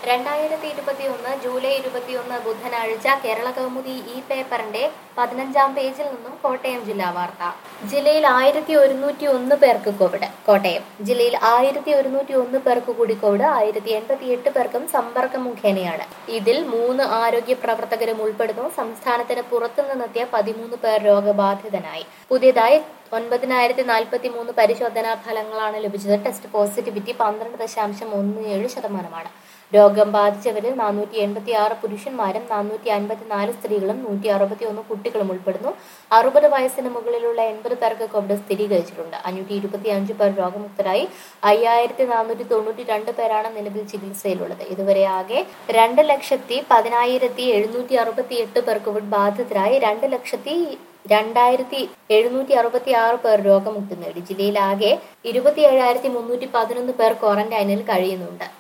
രണ്ടായിരത്തി ഇരുപത്തിയൊന്ന് ജൂലൈ ഇരുപത്തിയൊന്ന് ബുധനാഴ്ച കേരള കൗമുദി ഈ പേപ്പറിന്റെ പതിനഞ്ചാം പേജിൽ നിന്നും കോട്ടയം ജില്ലാ വാർത്ത ജില്ലയിൽ ആയിരത്തി ഒരുന്നൂറ്റി ഒന്ന് പേർക്ക് കോവിഡ് കോട്ടയം ജില്ലയിൽ ആയിരത്തി ഒരുന്നൂറ്റി ഒന്ന് പേർക്ക് കൂടി കോവിഡ് ആയിരത്തി എൺപത്തി എട്ട് പേർക്കും സമ്പർക്കം മുഖേനയാണ് ഇതിൽ മൂന്ന് ആരോഗ്യ പ്രവർത്തകരും ഉൾപ്പെടുന്നു സംസ്ഥാനത്തിന് പുറത്തുനിന്നെത്തിയ പതിമൂന്ന് പേർ രോഗബാധിതനായി പുതിയതായി ഒൻപതിനായിരത്തി നാൽപ്പത്തി മൂന്ന് പരിശോധനാ ഫലങ്ങളാണ് ലഭിച്ചത് ടെസ്റ്റ് പോസിറ്റിവിറ്റി പന്ത്രണ്ട് ദശാംശം ഒന്ന് ഏഴ് ശതമാനമാണ് രോഗം ബാധിച്ചവരിൽ നാനൂറ്റി എൺപത്തി ആറ് പുരുഷന്മാരും നാനൂറ്റി അൻപത്തിനാല് സ്ത്രീകളും നൂറ്റി അറുപത്തി ഒന്ന് കുട്ടികളും ഉൾപ്പെടുന്നു അറുപത് വയസ്സിന് മുകളിലുള്ള എൺപത് പേർക്ക് കോവിഡ് സ്ഥിരീകരിച്ചിട്ടുണ്ട് അഞ്ഞൂറ്റി ഇരുപത്തി അഞ്ച് പേർ രോഗമുക്തരായി അയ്യായിരത്തി നാനൂറ്റി തൊണ്ണൂറ്റി രണ്ട് പേരാണ് നിലവിൽ ചികിത്സയിലുള്ളത് ഇതുവരെ ആകെ രണ്ട് ലക്ഷത്തി പതിനായിരത്തി എഴുന്നൂറ്റി അറുപത്തി എട്ട് പേർ കോവിഡ് ബാധിതരായി രണ്ട് ലക്ഷത്തി രണ്ടായിരത്തി എഴുന്നൂറ്റി അറുപത്തി ആറ് പേർ രോഗമുക്തി നേടി ജില്ലയിൽ ആകെ ഇരുപത്തി ഏഴായിരത്തി മുന്നൂറ്റി പതിനൊന്ന് പേർ ക്വാറന്റൈനിൽ കഴിയുന്നുണ്ട്